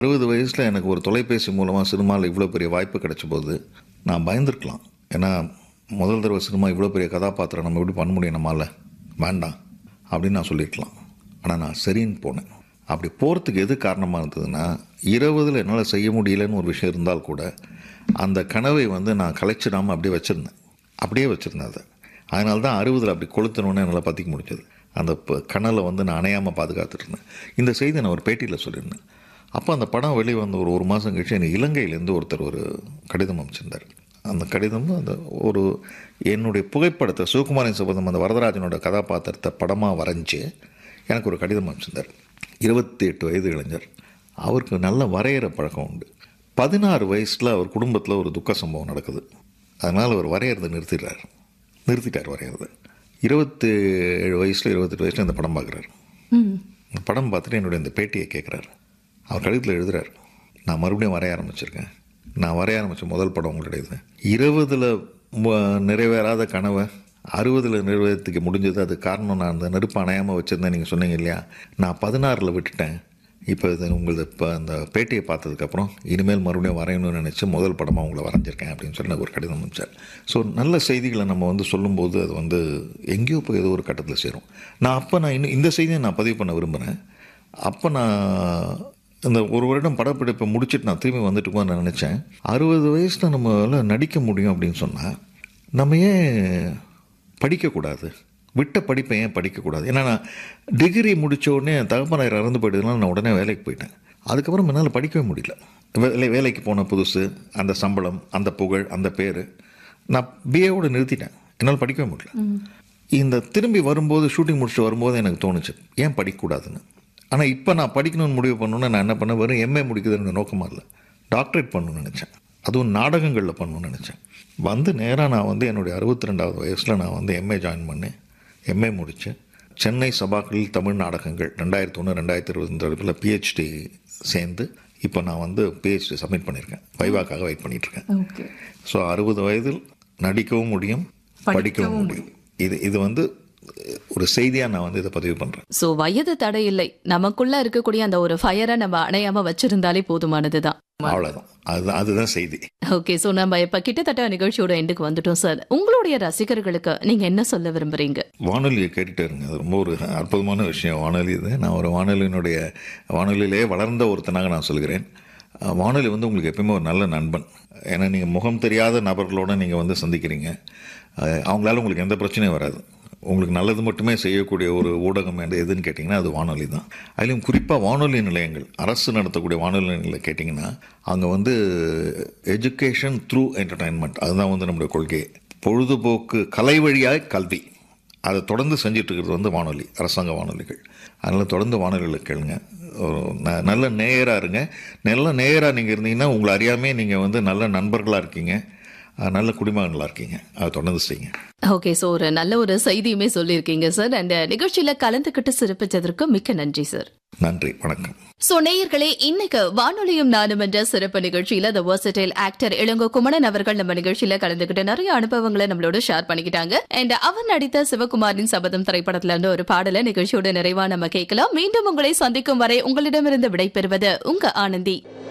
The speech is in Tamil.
அறுபது வயசில் எனக்கு ஒரு தொலைபேசி மூலமாக சினிமாவில் இவ்வளோ பெரிய வாய்ப்பு கிடைச்ச போது நான் பயந்துருக்கலாம் ஏன்னா முதல் தடவை சினிமா இவ்வளோ பெரிய கதாபாத்திரம் நம்ம எப்படி பண்ண முடியும் நம்மால் வேண்டாம் அப்படின்னு நான் சொல்லியிருக்கலாம் ஆனால் நான் சரின்னு போனேன் அப்படி போகிறதுக்கு எது காரணமாக இருந்ததுன்னா இருபதில் என்னால் செய்ய முடியலன்னு ஒரு விஷயம் இருந்தால் கூட அந்த கனவை வந்து நான் கலைச்சிடாமல் அப்படியே வச்சுருந்தேன் அப்படியே வச்சுருந்தேன் அதை அதனால தான் அறுபதில் அப்படி கொளுத்தணுன்னு என்னால் பற்றிக்க முடிஞ்சது அந்த ப- கனலை வந்து நான் அணையாமல் பாதுகாத்துட்டு இருந்தேன் இந்த செய்தி நான் ஒரு பேட்டியில் சொல்லியிருந்தேன் அப்போ அந்த படம் வெளியே வந்த ஒரு ஒரு மாதம் கழிச்சு எனக்கு இலங்கையிலேருந்து ஒருத்தர் ஒரு கடிதம் அமைச்சிருந்தார் அந்த கடிதம் அந்த ஒரு என்னுடைய புகைப்படத்தை சிவகுமாரின் சபதம் அந்த வரதராஜனோட கதாபாத்திரத்தை படமாக வரைஞ்சி எனக்கு ஒரு கடிதம் அமைச்சிருந்தார் இருபத்தி எட்டு வயது இளைஞர் அவருக்கு நல்ல வரைகிற பழக்கம் உண்டு பதினாறு வயசில் அவர் குடும்பத்தில் ஒரு துக்க சம்பவம் நடக்குது அதனால் அவர் வரைகிறத நிறுத்திடுறார் நிறுத்திட்டார் வரைகிறத இருபத்தி ஏழு வயசில் இருபத்தெட்டு வயசில் இந்த படம் பார்க்குறாரு இந்த படம் பார்த்துட்டு என்னுடைய இந்த பேட்டியை கேட்குறாரு அவர் கழுத்தில் எழுதுறாரு நான் மறுபடியும் வரைய ஆரம்பிச்சிருக்கேன் நான் வரைய ஆரம்பித்த முதல் படம் உங்களுடையது இருபதில் நிறைவேறாத கனவை அறுபதில் நிறைவேறத்துக்கு முடிஞ்சது அது காரணம் நான் அந்த நெருப்பு அணையாமல் வச்சுருந்தேன் நீங்கள் சொன்னீங்க இல்லையா நான் பதினாறில் விட்டுட்டேன் இப்போ இது உங்களது இப்போ அந்த பேட்டியை பார்த்ததுக்கப்புறம் இனிமேல் மறுபடியும் வரையணும்னு நினச்சி முதல் படமாக உங்களை வரைஞ்சிருக்கேன் அப்படின்னு சொல்லி எனக்கு ஒரு கடிதம் அனுப்பிச்சார் ஸோ நல்ல செய்திகளை நம்ம வந்து சொல்லும்போது அது வந்து எங்கேயோ போய் ஏதோ ஒரு கட்டத்தில் சேரும் நான் அப்போ நான் இன்னும் இந்த செய்தியை நான் பதிவு பண்ண விரும்புகிறேன் அப்போ நான் இந்த ஒரு வருடம் படப்பிடிப்பை முடிச்சுட்டு நான் திரும்பி வந்துட்டு போக நான் நினச்சேன் அறுபது வயசில் நம்மளால் நடிக்க முடியும் அப்படின்னு சொன்னால் நம்ம ஏன் படிக்கக்கூடாது விட்ட படிப்பை ஏன் படிக்கக்கூடாது ஏன்னா நான் டிகிரி முடிச்ச உடனே என் தகப்பனார் இறந்து போயிட்டதுனால நான் உடனே வேலைக்கு போயிட்டேன் அதுக்கப்புறம் என்னால் படிக்கவே முடியல வேலை வேலைக்கு போன புதுசு அந்த சம்பளம் அந்த புகழ் அந்த பேர் நான் பிஏவோட நிறுத்திட்டேன் என்னால் படிக்கவே முடியல இந்த திரும்பி வரும்போது ஷூட்டிங் முடிச்சுட்டு வரும்போது எனக்கு தோணுச்சு ஏன் படிக்கக்கூடாதுன்னு ஆனால் இப்போ நான் படிக்கணும்னு முடிவு பண்ணணுன்னு நான் என்ன பண்ணேன் வெறும் எம்ஏ முடிக்குதுன்னு நோக்கமாக இல்லை டாக்டரேட் பண்ணணும்னு நினச்சேன் அதுவும் நாடகங்களில் பண்ணணும்னு நினச்சேன் வந்து நேராக நான் வந்து என்னுடைய அறுபத்தி ரெண்டாவது வயசில் நான் வந்து எம்ஏ ஜாயின் பண்ணேன் எம்ஏ முடித்தேன் சென்னை சபாக்களில் தமிழ் நாடகங்கள் ரெண்டாயிரத்தி ஒன்று ரெண்டாயிரத்தி இருபத்தி பிஹெச்டி சேர்ந்து இப்போ நான் வந்து பிஹெச்டி சப்மிட் பண்ணியிருக்கேன் வைவாக்காக வெயிட் பண்ணிகிட்ருக்கேன் ஓகே ஸோ அறுபது வயதில் நடிக்கவும் முடியும் படிக்கவும் முடியும் இது இது வந்து ஒரு செய்தியாக நான் வந்து இதை பதிவு பண்ணுறேன் சோ வயது தடை இல்லை நமக்குள்ள இருக்கக்கூடிய அந்த ஒரு ஃபயரை நம்ம அணையாம வச்சிருந்தாலே போதுமானதுதான் அவ்வளோதான் அதுதான் அதுதான் செய்தி ஓகே சோ நம்ம இப்ப கிட்டத்தட்ட நிகழ்ச்சியோட எண்டுக்கு வந்துட்டோம் சார் உங்களுடைய ரசிகர்களுக்கு நீங்க என்ன சொல்ல விரும்புறீங்க வானொலியை கேட்டுட்டே இருங்க அது ரொம்ப ஒரு அற்புதமான விஷயம் வானொலி இது நான் ஒரு வானொலியினுடைய வானொலியிலே வளர்ந்த ஒருத்தனாக நான் சொல்கிறேன் அஹ், வானொலி வந்து உங்களுக்கு எப்பயுமே ஒரு நல்ல நண்பன் ஏன்னா நீங்கள் முகம் தெரியாத நபர்களோட நீங்கள் வந்து சந்திக்கிறீங்க அஹ், அவங்களால உங்களுக்கு எந்த பிரச்சனையும் வராது உங்களுக்கு நல்லது மட்டுமே செய்யக்கூடிய ஒரு ஊடகம் எது எதுன்னு கேட்டிங்கன்னா அது வானொலி தான் அதிலும் குறிப்பாக வானொலி நிலையங்கள் அரசு நடத்தக்கூடிய வானொலி நிலையங்களை கேட்டிங்கன்னா அங்கே வந்து எஜுகேஷன் த்ரூ என்டர்டைன்மெண்ட் அதுதான் வந்து நம்முடைய கொள்கை பொழுதுபோக்கு கலை வழியாக கல்வி அதை தொடர்ந்து செஞ்சுட்டு இருக்கிறது வந்து வானொலி அரசாங்க வானொலிகள் அதனால் தொடர்ந்து வானொலிகளை கேளுங்க ஒரு ந- நல்ல நேயராக இருங்க நல்ல நேயராக நீங்கள் இருந்தீங்கன்னா உங்களை அறியாமே நீங்கள் வந்து நல்ல நண்பர்களாக இருக்கீங்க அஹ், நல்ல குடிமகன்களாக இருக்கீங்க அதை தொடர்ந்து செய்யுங்க ஓகே சோ ஒரு நல்ல ஒரு செய்தியுமே சொல்லியிருக்கீங்க சார் அந்த நிகழ்ச்சியில கலந்துக்கிட்டு சிறப்பிச்சதற்கு மிக்க நன்றி சார் நன்றி வணக்கம் சோ நேயர்களே இன்னைக்கு வானொலியும் நானும் என்ற சிறப்பு நிகழ்ச்சியில the versatile actor Ilango Kumanan அவர்கள் நம்ம நிகழ்ச்சியில கலந்துக்கிட்டு நிறைய அனுபவங்களை நம்மளோட ஷேர் பண்ணிக்கிட்டாங்க அண்ட் அவர் நடித்த சிவகுமாரின் சபதம் திரைப்படத்துல இருந்து ஒரு பாடல நிகழ்ச்சியோட நிறைவா நம்ம கேட்கலாம் மீண்டும் உங்களை சந்திக்கும் வரை உங்களிடமிருந்து விடைபெறுவது உங்க ஆனந்தி